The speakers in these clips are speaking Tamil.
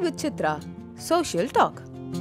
with Chitra. Social Talk.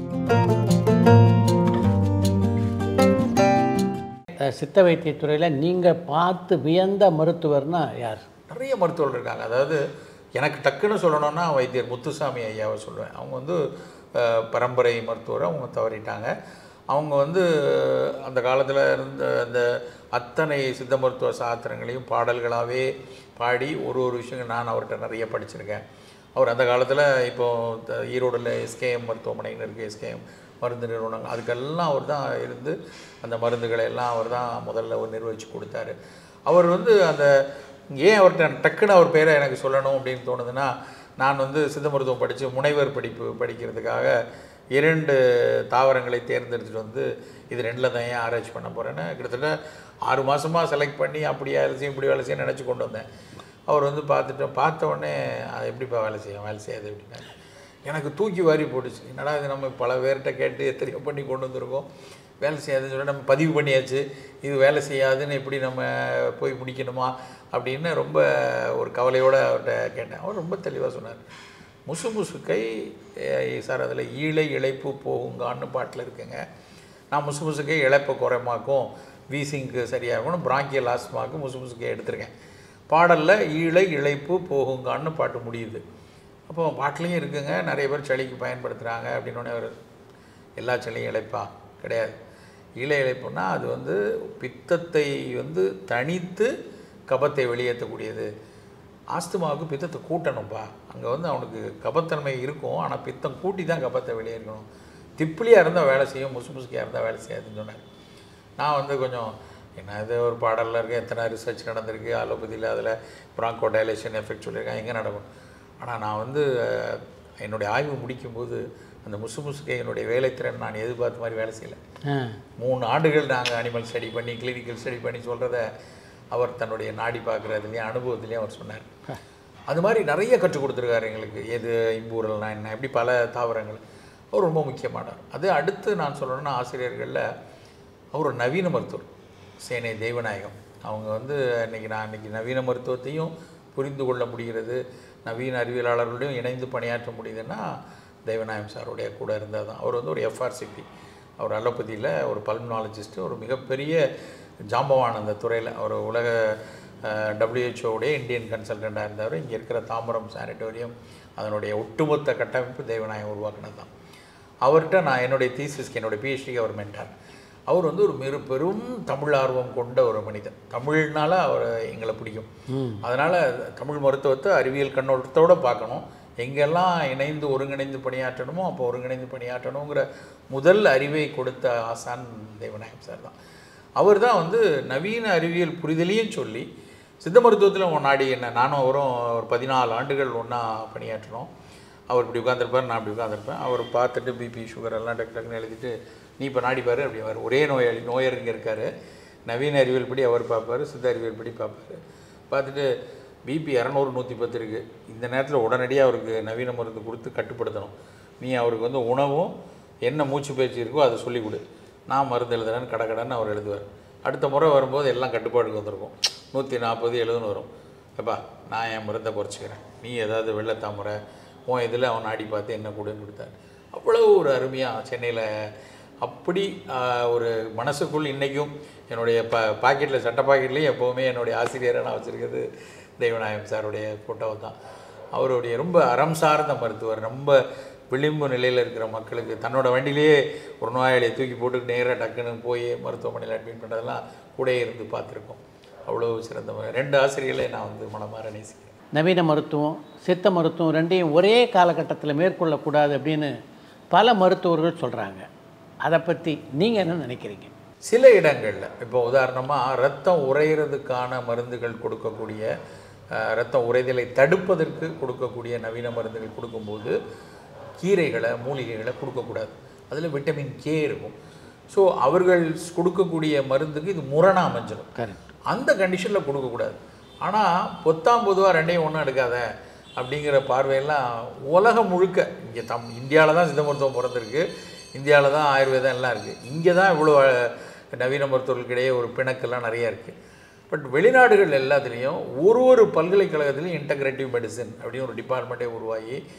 அஹ் சித்த வைத்தியத்துறையில் நீங்கள் பார்த்து வியந்த மருத்துவர்னா யார் நிறைய மருத்துவர்கள் இருக்காங்க அதாவது எனக்கு டக்குன்னு சொல்லணும்னா வைத்தியர் முத்துசாமி ஐயாவை சொல்லுவேன் அவங்க வந்து அஹ், பரம்பரை மருத்துவர் அவங்க தவறிட்டாங்க அவங்க வந்து அந்த காலத்தில் இருந்த அந்த அத்தனை சித்த மருத்துவ சாஸ்திரங்களையும் பாடல்களாகவே பாடி ஒரு ஒரு விஷயங்கள் நான் அவர்கிட்ட நிறைய படிச்சிருக்கேன் அவர் அந்த காலத்தில் இப்போ த- ஈரோடில் எஸ்கேஎம் மருத்துவமனைன்னு இருக்குது எஸ்கேஎம் மருந்து நிறுவனங்கள் அதுக்கெல்லாம் அவர் தான் இருந்து அந்த மருந்துகளை எல்லாம் அவர் தான் முதல்ல ஒரு நிர்வகித்து கொடுத்தாரு அவர் வந்து அந்த ஏன் அவர்கிட்ட டக்குன்னு அவர் பேரை எனக்கு சொல்லணும் அப்படின்னு தோணுதுன்னா நான் வந்து சித்த மருத்துவம் படித்து முனைவர் படிப்பு படிக்கிறதுக்காக இரண்டு தாவரங்களை தேர்ந்தெடுத்துட்டு வந்து இது ரெண்டில் தான் ஏன் ஆராய்ச்சி பண்ண போகிறேன்னு கிட்டத்தட்ட ஆறு மாதமாக செலக்ட் பண்ணி அப்படி வேலை செய்யும் இப்படி வேலை செய்யும் நினச்சி கொண்டு வந்தேன் அவர் வந்து பார்த்துட்டு பார்த்த உடனே அது எப்படிப்பா வேலை செய்யும் வேலை செய்யாது அப்படின்னாரு எனக்கு தூக்கி வாரி போட்டுச்சு என்னடா இது நம்ம பல பேர்கிட்ட கேட்டு எத்தனையோ பண்ணி கொண்டு வந்திருக்கோம் வேலை செய்யாதுன்னு சொல்லி நம்ம பதிவு பண்ணியாச்சு இது வேலை செய்யாதுன்னு எப்படி நம்ம போய் முடிக்கணுமா அப்படின்னு ரொம்ப ஒரு கவலையோடு அவர்கிட்ட கேட்டேன் அவர் ரொம்ப தெளிவாக சொன்னார் முசு முசுக்கை அஹ், சார் அதில் ஈழை இழைப்பு போகுங்கான்னு பாட்டில் இருக்குங்க நான் முசு முசுக்கை இழைப்பை குறைமாக்கும் வீசிங்க்கு சரியாகணும் பிராங்கியல் ஆஸ்மாக்கு முசு முசுக்கை எடுத்திருக்கேன் பாடலில் ஈழை இழைப்பு போகுங்கான்னு பாட்டு முடியுது அப்போ பாட்டுலேயும் இருக்குங்க நிறைய பேர் சளிக்கு பயன்படுத்துகிறாங்க அப்படின்னு அவர் எல்லா சளியும் இழைப்பா கிடையாது ஈழை இழைப்புன்னா அது வந்து பித்தத்தை வந்து தணித்து கபத்தை வெளியேற்றக்கூடியது ஆஸ்துமாவுக்கு பித்தத்தை கூட்டணும்ப்பா அங்கே வந்து அவனுக்கு கபத்தன்மை இருக்கும் ஆனால் பித்தம் கூட்டி தான் கபத்தை வெளியேறணும் திப்பிலியாக இருந்தால் வேலை செய்யும் முசு முசுக்கியாக இருந்தால் வேலை செய்யாதுன்னு சொன்னார் நான் வந்து கொஞ்சம் என்ன இது ஒரு பாடலில் இருக்கு எத்தனை ரிசர்ச் நடந்திருக்கு அலோபதியில் அதில் ப்ராங்கோ டைலேஷன் எஃபெக்ட் சொல்லியிருக்காங்க எங்கே நடக்கும் ஆனால் நான் வந்து அஹ், என்னுடைய ஆய்வு முடிக்கும்போது அந்த முசு முசுக்கை என்னுடைய வேலைத்திறன் நான் எதிர்பார்த்த மாதிரி வேலை செய்யலை ஆ மூணு ஆண்டுகள் நாங்கள் அனிமல் ஸ்டடி பண்ணி கிளினிக்கல் ஸ்டடி பண்ணி சொல்கிறத அவர் தன்னுடைய நாடி பார்க்குறதுலேயும் அனுபவத்துலேயும் அவர் சொன்னார் அது மாதிரி நிறைய கற்றுக் கொடுத்துருக்காரு எங்களுக்கு எது இம்பூரல்னா என்ன இப்படி பல தாவரங்கள் அவர் ரொம்ப முக்கியமானவர் அது அடுத்து நான் சொல்லணும்னா ஆசிரியர்களில் அவர் ஒரு நவீன மருத்துவர் சேனை தெய்வநாயகம் அவங்க வந்து இன்னைக்கு நான் இன்னைக்கு நவீன மருத்துவத்தையும் புரிந்து கொள்ள முடிகிறது நவீன அறிவியலாளர்களோடையும் இணைந்து பணியாற்ற முடியுதுன்னா தெய்வநாயகம் சாருடைய கூட இருந்தால் தான் அவர் வந்து ஒரு எஃப்ஆர்சிபி அவர் அலோபதியில் ஒரு பல்மனாலஜிஸ்ட்டு ஒரு மிகப்பெரிய ஜாம்பவான் அந்த துறையில் அவர் உலக டபிள்யூஹெச்ஓடைய இந்தியன் கன்சல்டண்ட்டாக இருந்தார் இங்கே இருக்கிற தாம்பரம் சானிட்டோரியம் அதனுடைய ஒட்டுமொத்த கட்டமைப்பு தெய்வநாயகம் உருவாக்குனது தான் அவர்கிட்ட நான் என்னுடைய தீசிஸ்க்கு என்னுடைய பிஹெச்டிக்கு அவர் மென்டார் அவர் வந்து ஒரு மிரு பெரும் தமிழ் ஆர்வம் கொண்ட ஒரு மனிதர் தமிழ்னால அவர் எங்களை பிடிக்கும் அதனால் தமிழ் மருத்துவத்தை அறிவியல் கண்ணோட்டத்தோடு பார்க்கணும் எங்கெல்லாம் இணைந்து ஒருங்கிணைந்து பணியாற்றணுமோ அப்போ ஒருங்கிணைந்து பணியாற்றணுங்கிற முதல் அறிவை கொடுத்த ஆசான் தேவநாயகம் சார் தான் அவர் தான் வந்து நவீன அறிவியல் புரிதலையும் சொல்லி சித்த மருத்துவத்தில் உன் நாடி என்ன நானும் அவரும் ஒரு பதினாலு ஆண்டுகள் ஒன்றா பணியாற்றினோம் அவர் இப்படி உட்காந்துருப்பார் நான் இப்படி உட்காந்துருப்பேன் அவர் பார்த்துட்டு பிபி சுகர் எல்லாம் டக்கு டக்குன்னு எழுதிட்டு நீ இப்போ நாடிப்பார் அப்படி அவர் ஒரே நோயாளி நோயர் இங்கே இருக்கார் நவீன அறிவியல் படி அவர் பார்ப்பார் சித்த அறிவியல் படி பார்ப்பார் பார்த்துட்டு பிபி இரநூறு நூற்றி பத்து இருக்குது இந்த நேரத்தில் உடனடியாக அவருக்கு நவீன மருந்து கொடுத்து கட்டுப்படுத்தணும் நீ அவருக்கு வந்து உணவும் என்ன மூச்சு பயிற்சி இருக்கோ அதை சொல்லிக் கொடு நான் மருந்து எழுதுறேன்னு கடை கடைன்னு அவர் எழுதுவார் அடுத்த முறை வரும்போது எல்லாம் கட்டுப்பாடுக்கு வந்திருக்கும் நூற்றி நாற்பது எழுதுன்னு வரும் எப்பா நான் என் மருந்தை குறைச்சிக்கிறேன் நீ ஏதாவது வெள்ளத்தாமரை உன் இதில் அவன் ஆடி பார்த்து என்ன கொடுன்னு கொடுத்தார் அவ்வளோ ஒரு அருமையாக சென்னையில் அப்படி ஆஹ், ஒரு மனசுக்குள் இன்றைக்கும் என்னுடைய ப பாக்கெட்டில் சட்ட பாக்கெட்லேயும் எப்போவுமே என்னுடைய ஆசிரியரை நான் வச்சுருக்கிறது தெய்வநாயகம் சாருடைய ஃபோட்டோவை தான் அவருடைய ரொம்ப அறம் சார்ந்த மருத்துவர் ரொம்ப விளிம்பு நிலையில் இருக்கிற மக்களுக்கு தன்னோட வண்டியிலேயே ஒரு நோயாளியை தூக்கி போட்டு நேராக டக்குன்னு போய் மருத்துவமனையில் அட்மிட் பண்ணுறதெல்லாம் கூடயே இருந்து பார்த்துருக்கோம் அவ்வளோ சிறந்த ம- ரெண்டு ஆசிரியர்களை நான் வந்து மனமாற நேசிக்கிறேன் நவீன மருத்துவம் சித்த மருத்துவம் ரெண்டையும் ஒரே காலகட்டத்தில் மேற்கொள்ளக்கூடாது அப்படின்னு பல மருத்துவர்கள் சொல்கிறாங்க அதை பற்றி நீங்கள் என்ன நினைக்கிறீங்க சில இடங்களில் இப்போ உதாரணமாக ரத்தம் உறையிறதுக்கான மருந்துகள் கொடுக்கக்கூடிய அஹ், ரத்தம் உறைதலை தடுப்பதற்கு கொடுக்கக்கூடிய நவீன மருந்துகள் கொடுக்கும்போது கீரைகளை மூலிகைகளை கொடுக்கக்கூடாது அதில் விட்டமின் கே இருக்கும் ஸோ அவர்கள் கொடுக்கக்கூடிய மருந்துக்கு இது முரணாக அமைஞ்சிடும் கரெக்ட் அந்த கண்டிஷனில் கொடுக்கக்கூடாது ஆனால் பொத்தாம் பொதுவாக ரெண்டையும் ஒன்றும் எடுக்காத அப்படிங்கிற பார்வையெல்லாம் உலகம் முழுக்க இங்கே தம் இந்தியாவில் தான் சித்த மருத்துவம் பிறந்திருக்கு இந்தியாவில் தான் ஆயுர்வேதம் எல்லாம் இருக்குது இங்கே தான் இவ்வளோ அஹ், நவீன மருத்துவர்களுக்கிடையே ஒரு பிணக்கெல்லாம் நிறையா இருக்குது பட் வெளிநாடுகள் எல்லாத்துலேயும் ஒரு ஒரு பல்கலைக்கழகத்துலேயும் இன்டகிரேட்டிவ் மெடிசன் அப்படின்னு ஒரு டிபார்ட்மெண்ட்டே உருவாகி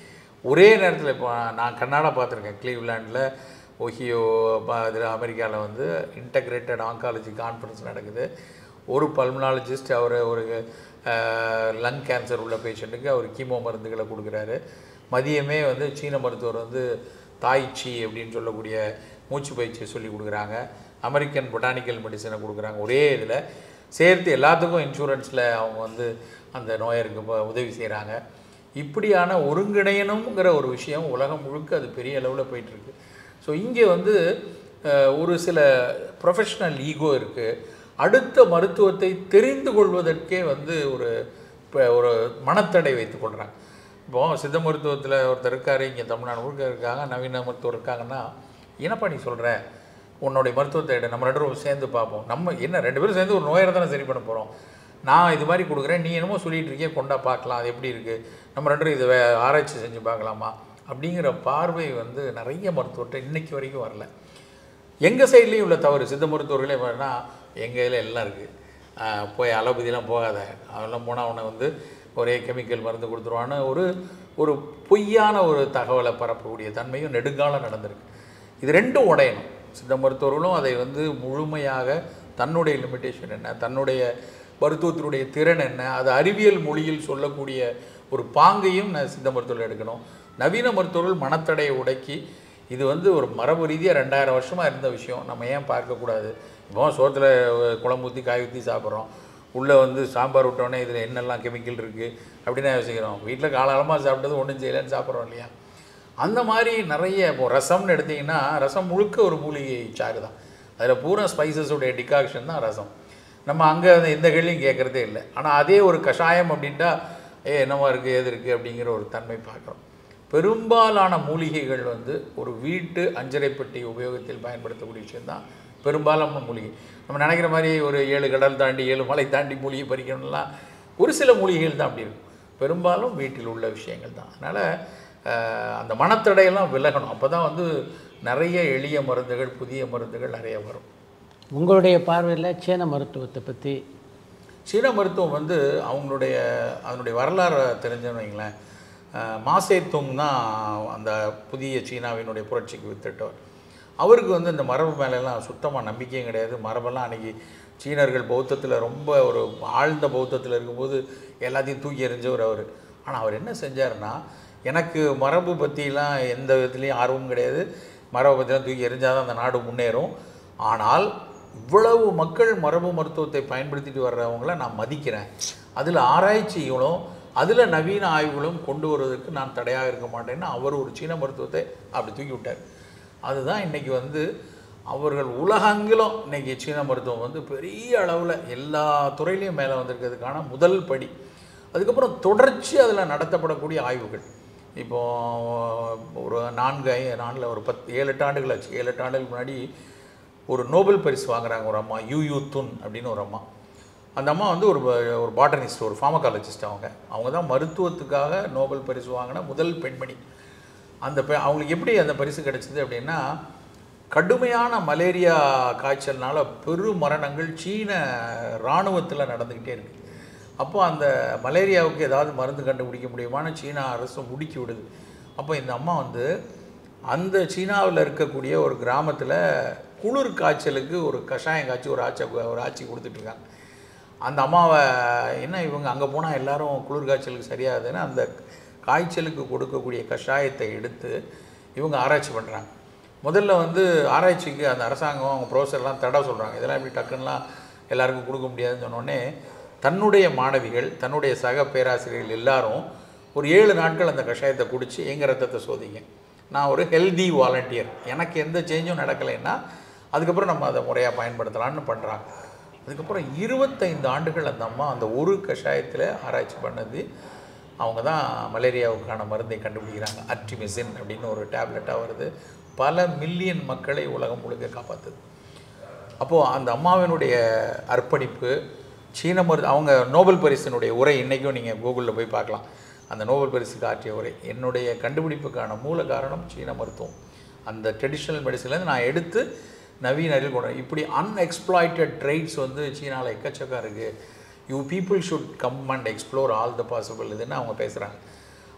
ஒரே நேரத்தில் இப்போ நான் கண்ணாடா பார்த்துருக்கேன் கிளீவ்லாண்டில் ஒஹியோ இதில் அமெரிக்காவில் வந்து இன்டகிரேட்டட் ஆங்காலஜி கான்ஃபரன்ஸ் நடக்குது ஒரு பல்மனாலஜிஸ்ட் அவர் ஒரு லங் கேன்சர் உள்ள பேஷண்ட்டுக்கு அவர் கீமோ மருந்துகளை கொடுக்குறாரு மதியமே வந்து சீன மருத்துவர் வந்து தாய்ச்சி அப்படின்னு சொல்லக்கூடிய மூச்சு பயிற்சியை சொல்லி கொடுக்குறாங்க அமெரிக்கன் பொட்டானிக்கல் மெடிசனை கொடுக்குறாங்க ஒரே இதில் சேர்த்து எல்லாத்துக்கும் இன்சூரன்ஸில் அவங்க வந்து அந்த நோயருக்கு ப- உதவி செய்கிறாங்க இப்படியான ஒருங்கிணையணுங்கிற ஒரு விஷயம் உலகம் முழுக்க அது பெரிய அளவில் போயிட்டுருக்கு ஸோ இங்கே வந்து அஹ், ஒரு சில ப்ரொஃபஷ்னல் ஈகோ இருக்குது அடுத்த மருத்துவத்தை தெரிந்து கொள்வதற்கே வந்து ஒரு இப்போ ஒரு மனத்தடை வைத்துக் கொள்கிறாங்க இப்போ சித்த மருத்துவத்தில் ஒருத்தர் இருக்கார் இங்கே தமிழ்நாடு முழுக்க இருக்காங்க நவீன மருத்துவர் இருக்காங்கன்னா என்னப்பா நீ சொல்கிற உன்னுடைய மருத்துவத்தை எடு நம்ம ரெண்டு பேரும் சேர்ந்து பார்ப்போம் நம்ம என்ன ரெண்டு பேரும் சேர்ந்து ஒரு நோயை தானே சரி பண்ண போகிறோம் நான் இது மாதிரி கொடுக்குறேன் நீ என்னமோ சொல்லிட்டு இருக்கியே கொண்டா பார்க்கலாம் அது எப்படி இருக்குது நம்ம ரெண்டு பேரும் இதை வே- ஆராய்ச்சி செஞ்சு பார்க்கலாமா அப்படிங்கிற பார்வை வந்து நிறைய மருத்துவர்கிட்ட இன்னைக்கு வரைக்கும் வரல எங்கள் சைட்லேயும் உள்ள தவறு சித்த மருத்துவர்களே வேணா எங்கள் இதில் எல்லாம் இருக்குது போய் அலோபதிலாம் போகாத அதெல்லாம் போனால் உன்னை வந்து ஒரே கெமிக்கல் மருந்து கொடுத்துருவான்னு ஒரு ஒரு பொய்யான ஒரு தகவலை பரப்பக்கூடிய தன்மையும் நெடுங்காலம் நடந்திருக்கு இது ரெண்டும் உடையணும் சித்த மருத்துவர்களும் அதை வந்து முழுமையாக தன்னுடைய லிமிட்டேஷன் என்ன தன்னுடைய மருத்துவத்தினுடைய திறன் என்ன அது அறிவியல் மொழியில் சொல்லக்கூடிய ஒரு பாங்கையும் நான் சித்த மருத்துவர்கள் எடுக்கணும் நவீன மருத்துவர்கள் மனத்தடையை உடைக்கி இது வந்து ஒரு மரபு ரீதியாக ரெண்டாயிரம் வருஷமாக இருந்த விஷயம் நம்ம ஏன் பார்க்கக்கூடாது இப்போ சோத்தில் குழம்பு ஊற்றி காய் ஊற்றி சாப்பிட்றோம் உள்ளே வந்து சாம்பார் விட்டோன்னே இதில் என்னெல்லாம் கெமிக்கல் இருக்குது அப்படின்னு யோசிக்கிறோம் வீட்டில் காலகாலமாக சாப்பிட்டது ஒன்றும் செய்யலைன்னு சாப்பிட்றோம் இல்லையா அந்த மாதிரி நிறைய இப்போ ரசம்னு எடுத்தீங்கன்னா ரசம் முழுக்க ஒரு மூலிகை சாறு தான் அதில் பூரா ஸ்பைசஸோடைய டிகாக்ஷன் தான் ரசம் நம்ம அங்கே எந்த கேள்வியும் கேட்குறதே இல்லை ஆனால் அதே ஒரு கஷாயம் அப்படின்ட்டா ஏ என்னவா இருக்குது ஏது இருக்குது அப்படிங்கிற ஒரு தன்மை பார்க்குறோம் பெரும்பாலான மூலிகைகள் வந்து ஒரு வீட்டு அஞ்சரைப்பட்டி உபயோகத்தில் பயன்படுத்தக்கூடிய விஷயம்தான் பெரும்பாலான மூலிகை நம்ம நினைக்கிற மாதிரி ஒரு ஏழு கடல் தாண்டி ஏழு மலை தாண்டி மூலிகை பறிக்கணும்லாம் ஒரு சில மூலிகைகள் தான் அப்படி இருக்கும் பெரும்பாலும் வீட்டில் உள்ள விஷயங்கள் தான் அதனால் அந்த மனத்தடையெல்லாம் விலகணும் அப்போ தான் வந்து நிறைய எளிய மருந்துகள் புதிய மருந்துகள் நிறைய வரும் உங்களுடைய பார்வையில் சீன மருத்துவத்தை பற்றி சீன மருத்துவம் வந்து அவங்களுடைய அதனுடைய வரலாறை தெரிஞ்சுன்னு வைங்களேன் அஹ், மாசே துங் தான் அந்த புதிய சீனாவினுடைய புரட்சிக்கு வித்திட்டவர் அவருக்கு வந்து இந்த மரபு மேலெல்லாம் சுத்தமாக நம்பிக்கையும் கிடையாது மரபெல்லாம் அன்றைக்கி சீனர்கள் பௌத்தத்தில் ரொம்ப ஒரு ஆழ்ந்த பௌத்தத்தில் இருக்கும்போது எல்லாத்தையும் தூக்கி எறிஞ்சவர் அவர் ஆனால் அவர் என்ன செஞ்சாருன்னா எனக்கு மரபு பற்றிலாம் எந்த விதத்துலேயும் ஆர்வம் கிடையாது மரபை பற்றிலாம் தூக்கி எறிஞ்சால் தான் அந்த நாடு முன்னேறும் ஆனால் இவ்வளவு மக்கள் மரபு மருத்துவத்தை பயன்படுத்திட்டு வர்றவங்கள நான் மதிக்கிறேன் அதில் ஆராய்ச்சிகளும் அதில் நவீன ஆய்வுகளும் கொண்டு வருவதற்கு நான் தடையாக இருக்க மாட்டேன்னு அவர் ஒரு சீன மருத்துவத்தை அப்படி தூக்கி விட்டார் அதுதான் இன்றைக்கி வந்து அவர்கள் உலகெங்கிலும் இன்றைக்கி சீன மருத்துவம் வந்து பெரிய அளவில் எல்லா துறையிலையும் மேலே வந்திருக்கிறதுக்கான முதல் படி அதுக்கப்புறம் தொடர்ச்சி அதில் நடத்தப்படக்கூடிய ஆய்வுகள் இப்போ ஒரு நான்கு ஐ நான்கில் ஒரு பத்து ஏழு எட்டு ஆண்டுகள் ஆச்சு ஏழு எட்டு ஆண்டுகளுக்கு முன்னாடி ஒரு நோபல் பரிசு வாங்குறாங்க ஒரு அம்மா யூ யூ துன் அப்படின்னு ஒரு அம்மா அந்த அம்மா வந்து ஒரு ப- ஒரு பாட்டனிஸ்ட் ஒரு ஃபார்மகாலஜிஸ்ட் அவங்க அவங்க தான் மருத்துவத்துக்காக நோபல் பரிசு வாங்கின முதல் பெண்மணி அந்த பெ அவங்களுக்கு எப்படி அந்த பரிசு கிடைச்சது அப்படின்னா கடுமையான மலேரியா காய்ச்சல்னால பெரு மரணங்கள் சீன இராணுவத்தில் நடந்துக்கிட்டே இருக்கு அப்போ அந்த மலேரியாவுக்கு ஏதாவது மருந்து கண்டுபிடிக்க முடியுமான்னு சீனா அரசு முடுக்கி விடுது அப்போ இந்த அம்மா வந்து அந்த சீனாவில் இருக்கக்கூடிய ஒரு கிராமத்தில் குளிர் காய்ச்சலுக்கு ஒரு கஷாயம் காய்ச்சி ஒரு ஆட்சி ஒரு ஆட்சி கொடுத்துட்ருக்காங்க அந்த அம்மாவை என்ன இவங்க அங்கே போனால் எல்லாரும் குளிர் காய்ச்சலுக்கு சரியாகுதுன்னு அந்த காய்ச்சலுக்கு கொடுக்கக்கூடிய கஷாயத்தை எடுத்து இவங்க ஆராய்ச்சி பண்ணுறாங்க முதல்ல வந்து ஆராய்ச்சிக்கு அந்த அரசாங்கம் அவங்க ப்ரொஃபஸர்லாம் தடை சொல்கிறாங்க இதெல்லாம் இப்படி டக்குன்னுலாம் எல்லாருக்கும் கொடுக்க முடியாதுன்னு சொன்னோடனே தன்னுடைய மாணவிகள் தன்னுடைய சக பேராசிரியர்கள் எல்லாரும் ஒரு ஏழு நாட்கள் அந்த கஷாயத்தை குடித்து எங்கள் ரத்தத்தை சோதிங்க நான் ஒரு ஹெல்தி வாலண்டியர் எனக்கு எந்த சேஞ்சும் நடக்கலைன்னா அதுக்கப்புறம் நம்ம அதை முறையாக பயன்படுத்தலாம்னு பண்ணுறாங்க அதுக்கப்புறம் இருபத்தைந்து ஆண்டுகள் அந்த அம்மா அந்த ஒரு கஷாயத்தில் ஆராய்ச்சி பண்ணது அவங்க தான் மலேரியாவுக்கான மருந்தை கண்டுபிடிக்கிறாங்க அட்ரிமிசின் அப்படின்னு ஒரு டேப்லெட்டாக வருது பல மில்லியன் மக்களை உலகம் முழுக்க காப்பாற்றுது அப்போது அந்த அம்மாவினுடைய அர்ப்பணிப்பு சீன மரு அவங்க நோபல் பரிசினுடைய உரை இன்றைக்கும் நீங்கள் கூகுளில் போய் பார்க்கலாம் அந்த நோபல் பரிசுக்கு ஆற்றிய உரை என்னுடைய கண்டுபிடிப்புக்கான மூல காரணம் சீன மருத்துவம் அந்த ட்ரெடிஷ்னல் மெடிசன்லேருந்து நான் எடுத்து நவீன அறிவு கொண்டு வரேன். இப்படி அன்எக்ஸ்ப்ளாய்டட் ட்ரைட்ஸ் வந்து சீனாவில் எக்கச்சக்கம் இருக்குது you people should come and explore all the possible இதுன்னு அவங்க பேசுகிறாங்க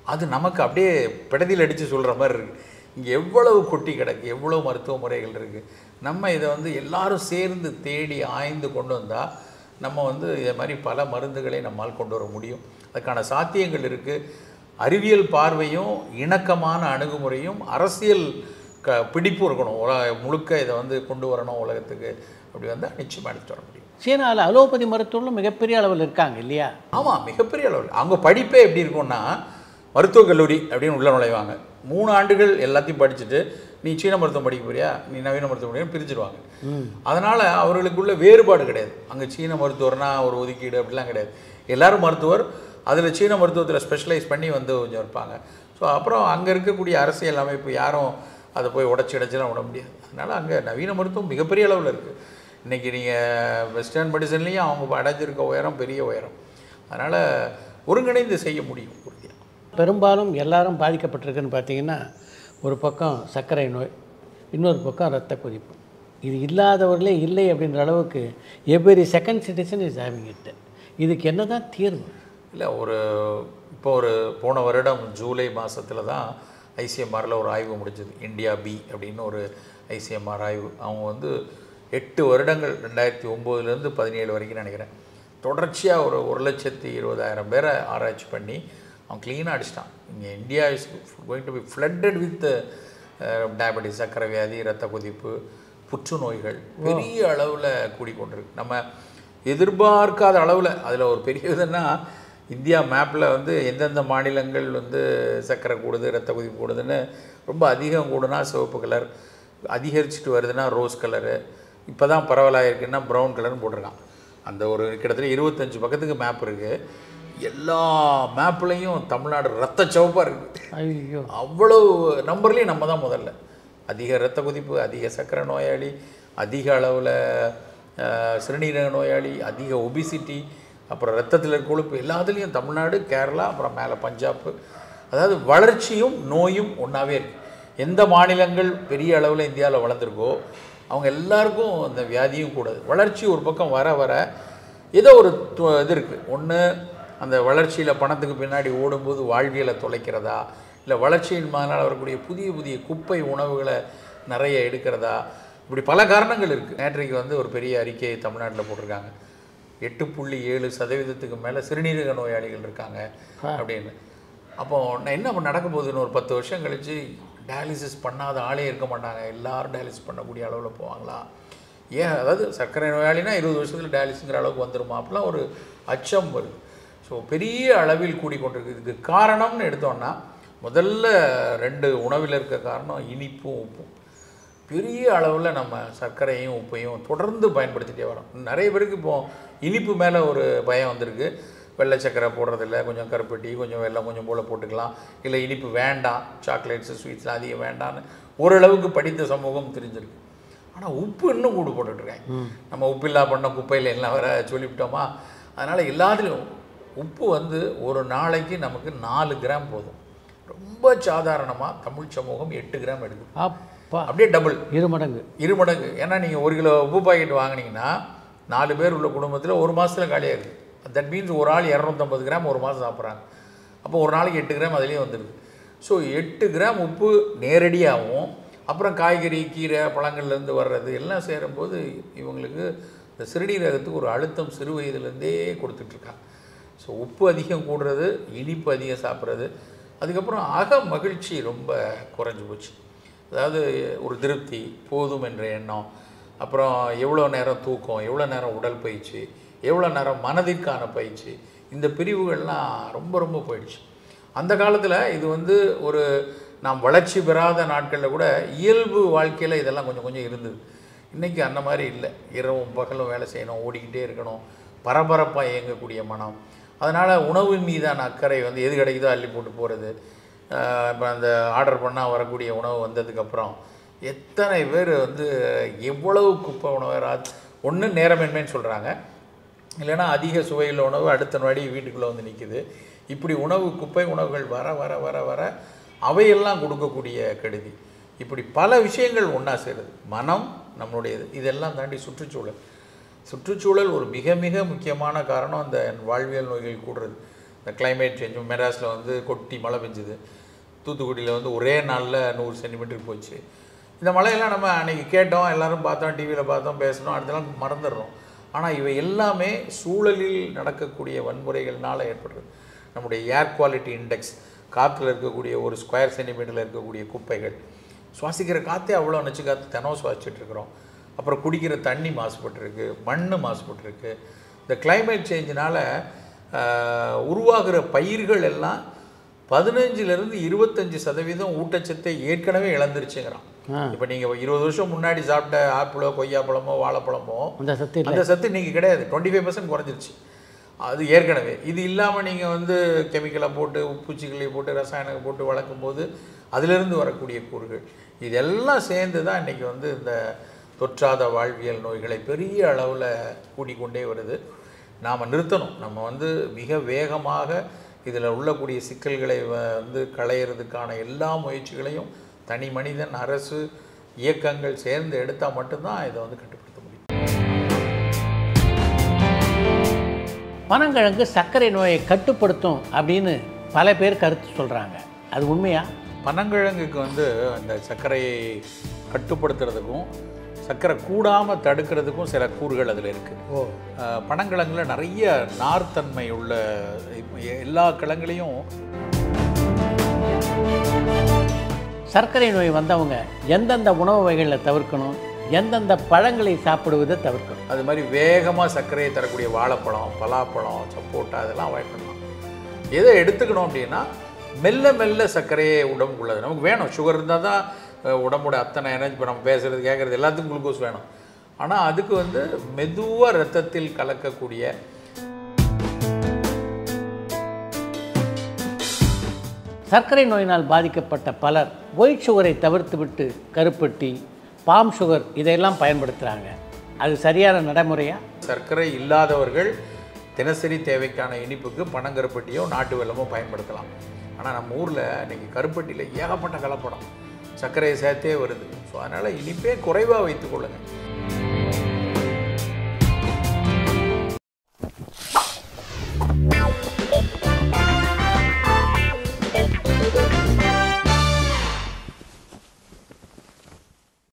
அது நமக்கு அப்படியே பிடதியில் அடித்து சொல்கிற மாதிரி இருக்குது இங்கே எவ்வளவு கொட்டி கிடக்கு எவ்வளோ மருத்துவ முறைகள் இருக்குது நம்ம இதை வந்து எல்லாரும் சேர்ந்து தேடி ஆய்ந்து கொண்டு வந்தால் நம்ம வந்து இது மாதிரி பல மருந்துகளை நம்மால் கொண்டு வர முடியும் அதுக்கான சாத்தியங்கள் இருக்குது அறிவியல் பார்வையும் இணக்கமான அணுகுமுறையும் அரசியல் க பிடிப்பும் இருக்கணும் உல முழுக்க இதை வந்து கொண்டு வரணும் உலகத்துக்கு அப்படி வந்தால் நிச்சயமாக எடுத்துட்டு வர முடியும் சீனாவில் அலோபதி மருத்துவர்களும் மிகப்பெரிய அளவில் இருக்காங்க இல்லையா ஆமாம் மிகப்பெரிய அளவில் அவங்க படிப்பே எப்படி இருக்கும்னா மருத்துவக் கல்லூரி அப்படின்னு உள்ள நுழைவாங்க மூணு ஆண்டுகள் எல்லாத்தையும் படிச்சுட்டு நீ சீன மருத்துவம் படிக்க போறியா நீ நவீன மருத்துவம் படிக்க பிரிச்சிருவாங்க அதனால் அவர்களுக்குள்ள வேறுபாடு கிடையாது அங்கே சீன மருத்துவர்னா ஒரு ஒதுக்கீடு அப்படிலாம் கிடையாது எல்லாரும் மருத்துவர் அதில் சீன மருத்துவத்தில் ஸ்பெஷலைஸ் பண்ணி வந்து கொஞ்சம் இருப்பாங்க ஸோ அப்புறம் அங்கே இருக்கக்கூடிய அரசியல் அமைப்பு யாரும் அதை போய் உடச்சி உடச்சிலாம் விட முடியாது அதனால் அங்கே நவீன மருத்துவம் மிகப்பெரிய அளவில் இருக்குது இன்றைக்கி நீங்கள் வெஸ்டர்ன் மெடிசன்லேயும் அவங்க அடைஞ்சிருக்க உயரம் பெரிய உயரம் அதனால் ஒருங்கிணைந்து செய்ய முடியும் உறுதியாக பெரும்பாலும் எல்லாரும் பாதிக்கப்பட்டிருக்குன்னு பார்த்தீங்கன்னா ஒரு பக்கம் சர்க்கரை நோய் இன்னொரு பக்கம் இரத்த கொதிப்பு இது இல்லாதவர்களே இல்லை அப்படின்ற அளவுக்கு every second citizen is having it இதுக்கு என்ன தான் தீர்வு இல்லை ஒரு இப்போ ஒரு போன வருடம் ஜூலை மாதத்தில் தான் ஐசிஎம்ஆரில் ஒரு ஆய்வு முடிஞ்சது இந்தியா பி அப்படின்னு ஒரு ஐசிஎம்ஆர் ஆய்வு அவங்க வந்து எட்டு வருடங்கள் ரெண்டாயிரத்தி ஒம்போதுலேருந்து பதினேழு வரைக்கும் நினைக்கிறேன் தொடர்ச்சியாக ஒரு ஒரு லட்சத்தி இருபதாயிரம் பேரை ஆராய்ச்சி பண்ணி அவன் க்ளீனாக அடிச்சிட்டான் இங்கே India is going to be flooded with diabetes சக்கரை வியாதி இரத்த கொதிப்பு புற்றுநோய்கள் பெரிய அளவில் கூடிக்கொண்டிருக்கு நம்ம எதிர்பார்க்காத அளவில் அதில் ஒரு பெரிய இதுன்னா இந்தியா மேப்பில் வந்து எந்தெந்த மாநிலங்கள் வந்து சர்க்கரை கூடுது ரத்த கொதிப்பு கூடுதுன்னு ரொம்ப அதிகம் கூடுனா சிவப்பு கலர் அதிகரிச்சுட்டு வருதுன்னா ரோஸ் கலரு இப்போ தான் பரவலாக இருக்குன்னா ப்ரௌன் கலர்னு போட்டிருக்கான் அந்த ஒரு கிட்டத்தட்ட இருபத்தஞ்சு பக்கத்துக்கு மேப் இருக்குது எல்லா மேப்லேயும் தமிழ்நாடு ரத்த சிவப்பாக இருக்குது ஐயோ அவ்வளவு நம்பர்லேயும் நம்ம தான் முதல்ல அதிக இரத்த கொதிப்பு அதிக சர்க்கரை நோயாளி அதிக அளவில் சிறுநீரக நோயாளி அதிக ஒபிசிட்டி அப்புறம் ரத்தத்தில் இருக்க கொழுப்பு எல்லாத்துலேயும் தமிழ்நாடு கேரளா அப்புறம் மேலே பஞ்சாப் அதாவது வளர்ச்சியும் நோயும் ஒன்றாவே இருக்குது எந்த மாநிலங்கள் பெரிய அளவில் இந்தியாவில் வளர்ந்துருக்கோ அவங்க எல்லாருக்கும் அந்த வியாதியும் கூடாது வளர்ச்சி ஒரு பக்கம் வர வர ஏதோ ஒரு து- இது இருக்குது ஒன்று அந்த வளர்ச்சியில் பணத்துக்கு பின்னாடி ஓடும்போது வாழ்வியலை தொலைக்கிறதா இல்லை வளர்ச்சியின் மகனால் வரக்கூடிய புதிய புதிய குப்பை உணவுகளை நிறைய எடுக்கிறதா இப்படி பல காரணங்கள் இருக்குது நேற்றைக்கு வந்து ஒரு பெரிய அறிக்கையை தமிழ்நாட்டில் போட்டிருக்காங்க எட்டு புள்ளி ஏழு சதவீதத்துக்கு மேலே சிறுநீரக நோயாளிகள் இருக்காங்க அப்படின்னு அப்போ நான் என்ன பண்ண நடக்க போகுதுன்னு ஒரு பத்து வருஷம் கழித்து டயாலிசிஸ் பண்ணாத ஆளே இருக்க மாட்டாங்க எல்லாரும் டயாலிசிஸ் பண்ணக்கூடிய அளவில் போவாங்களா ஏன் அதாவது சர்க்கரை நோயாளினா இருபது வருஷத்தில் டயாலிசிங்கிற அளவுக்கு வந்துருமா அப்படிலாம் ஒரு அச்சம் வருது ஸோ பெரிய அளவில் கூடிக்கொண்டிருக்கு இதுக்கு காரணம்னு எடுத்தோம்னா முதல்ல ரெண்டு உணவில் இருக்க காரணம் இனிப்பும் உப்பும் பெரிய அளவில் நம்ம சர்க்கரையும் உப்பையும் தொடர்ந்து பயன்படுத்திட்டே வரோம் நிறைய பேருக்கு இப்போ இனிப்பு மேலே ஒரு பயம் வந்திருக்கு வெள்ளை சர்க்கரை போடுறதில்ல கொஞ்சம் கருப்பட்டி கொஞ்சம் வெல்லம் கொஞ்சம் போல் போட்டுக்கலாம் இல்லை இனிப்பு வேண்டாம் சாக்லேட்ஸு ஸ்வீட்ஸ்லாம் அதிகம் வேண்டாம்னு ஓரளவுக்கு படித்த சமூகம் தெரிஞ்சிருக்கு ஆனால் உப்பு இன்னும் கூடு போட்டுட்ருக்காங்க நம்ம உப்பில்லா பண்ண குப்பையில் எல்லாம் வர சொல்லிவிட்டோமா அதனால் எல்லாத்துலேயும் உப்பு வந்து ஒரு நாளைக்கு நமக்கு நாலு கிராம் போதும் ரொம்ப சாதாரணமாக தமிழ் சமூகம் எட்டு கிராம் எடுக்கும் அப்பா அப்படியே டபுள் இரு மடங்கு இரு மடங்கு ஏன்னா நீங்கள் ஒரு கிலோ உப்பு பாக்கெட் வாங்குனீங்கன்னா நாலு பேர் உள்ள குடும்பத்தில் ஒரு மாதத்தில் காலியாகுது தட் மீன்ஸ் ஒரு ஆள் இரநூத்தம்பது கிராம் ஒரு மாதம் சாப்பிட்றாங்க அப்போ ஒரு நாளைக்கு எட்டு கிராம் அதுலேயே வந்துடுது ஸோ எட்டு கிராம் உப்பு நேரடியாகவும் அப்புறம் காய்கறி கீரை பழங்கள்லேருந்து வர்றது எல்லாம் சேரும்போது இவங்களுக்கு இந்த சிறுநீரகத்துக்கு ஒரு அழுத்தம் சிறு வயதுலேருந்தே கொடுத்துட்ருக்காங்க ஸோ உப்பு அதிகம் கூடுறது இனிப்பு அதிகம் சாப்பிட்றது அதுக்கப்புறம் அக மகிழ்ச்சி ரொம்ப குறைஞ்சி போச்சு அதாவது ஒரு திருப்தி போதும் என்ற எண்ணம் அப்புறம் எவ்வளோ நேரம் தூக்கம் எவ்வளோ நேரம் உடற்பயிற்சி எவ்வளோ நேரம் மனதிற்கான பயிற்சி இந்த பிரிவுகள்லாம் ரொம்ப ரொம்ப போயிடுச்சு அந்த காலத்தில் இது வந்து ஒரு நாம் வளர்ச்சி பெறாத நாட்களில் கூட இயல்பு வாழ்க்கையில் இதெல்லாம் கொஞ்சம் கொஞ்சம் இருந்தது இன்றைக்கி அந்த மாதிரி இல்லை இரவும் பகலும் வேலை செய்யணும் ஓடிக்கிட்டே இருக்கணும் பரபரப்பாக இயங்கக்கூடிய மனம் அதனால் உணவின் மீதான அக்கறை வந்து எது கிடைக்குதோ அள்ளி போட்டு போகிறது இப்போ அந்த ஆர்டர் பண்ணால் வரக்கூடிய உணவு வந்ததுக்கப்புறம் எத்தனை பேர் வந்து எவ்வளவு குப்பை உணவு ஒன்று நேரமின்மைன்னு சொல்கிறாங்க இல்லைன்னா அதிக சுவையில் உணவு அடுத்த நொடி வீட்டுக்குள்ளே வந்து நிற்குது இப்படி உணவு குப்பை உணவுகள் வர வர வர வர அவையெல்லாம் கொடுக்கக்கூடிய கெடுதி இப்படி பல விஷயங்கள் ஒன்றா சேருது மனம் நம்மளுடையது இதெல்லாம் தாண்டி சுற்றுச்சூழல் சுற்றுச்சூழல் ஒரு மிக மிக முக்கியமான காரணம் அந்த வாழ்வியல் நோய்கள் கூடுறது இந்த climate சேஞ்ச் மெட்ராஸில் வந்து கொட்டி மழை பெஞ்சுது தூத்துக்குடியில் வந்து ஒரே நாளில் நூறு சென்டிமீட்டர் போச்சு இந்த மழையெல்லாம் நம்ம அன்னைக்கு கேட்டோம் எல்லாரும் பார்த்தோம் டிவியில் பார்த்தோம் பேசணும் அடுத்த நாள் மறந்துடுறோம் ஆனால் இவை எல்லாமே சூழலில் நடக்கக்கூடிய வன்முறைகள்னால ஏற்படுறது நம்முடைய ஏர் குவாலிட்டி இண்டெக்ஸ் காற்றுல இருக்கக்கூடிய ஒரு ஸ்கொயர் சென்டிமீட்டரில் இருக்கக்கூடிய குப்பைகள் சுவாசிக்கிற காற்றே அவ்வளோ நச்சு காற்று தினம் சுவாசிச்சுட்டு இருக்கிறோம் அப்புறம் குடிக்கிற தண்ணி மாசுபட்டிருக்கு மண் மாசுபட்டிருக்கு இந்த climate சேஞ்சினால் உருவாகிற பயிர்கள் எல்லாம் பதினஞ்சுலேருந்து இருபத்தஞ்சு சதவீதம் ஊட்டச்சத்தை ஏற்கனவே இழந்துருச்சுங்கிறான் ஆ. இப்போ நீங்கள் இருபது வருஷம் முன்னாடி சாப்பிட்ட ஆப்பிளோ கொய்யாப்பழமோ வாழைப்பழமோ அந்த சத்து இல்லை அந்த சத்து இன்னைக்கு கிடையாது டுவெண்ட்டி ஃபைவ் பர்சன்ட் குறைஞ்சிருச்சு அது ஏற்கனவே இது இல்லாமல் நீங்கள் வந்து கெமிக்கலை போட்டு பூச்சிகளை போட்டு ரசாயனம் போட்டு வளர்க்கும் போது அதிலிருந்து வரக்கூடிய கூறுகள் இதெல்லாம் சேர்ந்து தான் இன்றைக்கி வந்து இந்த தொற்றாத வாழ்வியல் நோய்களை பெரிய அளவில் கூடிக்கொண்டே வருது நாம் நிறுத்தணும் நம்ம வந்து மிக வேகமாக இதில் உள்ளக்கூடிய சிக்கல்களை வ- வந்து களையிறதுக்கான எல்லா முயற்சிகளையும் தனி மனிதன் அரசு இயக்கங்கள் சேர்ந்து எடுத்தால் மட்டும்தான் இதை வந்து கட்டுப்படுத்த முடியும் பனங்கிழங்கு சர்க்கரை நோயை கட்டுப்படுத்தும் அப்படின்னு பல பேர் கருத்து சொல்கிறாங்க அது உண்மையா பனங்கிழங்குக்கு வந்து அந்த சர்க்கரையை கட்டுப்படுத்துறதுக்கும் சர்க்கரை கூடாமல் தடுக்கிறதுக்கும் சில கூறுகள் அதில் இருக்குது ஓ பனங்கிழங்குல நிறைய நார்த்தன்மை உள்ள இப்ப எல்லா கிழங்குலையும் சர்க்கரை நோய் வந்தவங்க எந்தெந்த உணவு வகைகளை தவிர்க்கணும் எந்தெந்த பழங்களை சாப்பிடுவதை தவிர்க்கணும் அது மாதிரி வேகமாக சர்க்கரையை தரக்கூடிய வாழைப்பழம் பலாப்பழம் சப்போட்டா அதெல்லாம் அவாய்ட் பண்ணலாம் எதை எடுத்துக்கணும் அப்படின்னா மெல்ல மெல்ல சர்க்கரையே உடம்புக்குள்ளது நமக்கு வேணும் சுகர் இருந்தால் தான் அஹ், உடம்போட அத்தனை எனர்ஜி இப்போ நம்ம பேசுகிறது கேட்குறது எல்லாத்துக்கும் குளுக்கோஸ் வேணும் ஆனால் அதுக்கு வந்து மெதுவாக ரத்தத்தில் கலக்கக்கூடிய சர்க்கரை நோயினால் பாதிக்கப்பட்ட பலர் ஒயிட் சுகரை தவிர்த்துவிட்டு கருப்பட்டி பாம் சுகர் இதையெல்லாம் பயன்படுத்துகிறாங்க அது சரியான நடைமுறையா சர்க்கரை இல்லாதவர்கள் தினசரி தேவைக்கான இனிப்புக்கு பனங்கருப்பட்டியோ நாட்டு வெல்லமோ பயன்படுத்தலாம் ஆனால் நம்ம ஊரில் இன்னைக்கு கருப்பட்டியில் ஏகப்பட்ட கலப்படம் சர்க்கரையை சேர்த்தே வருது ஸோ அதனால் இனிப்பே குறைவாக வைத்துக்கொள்ளுங்க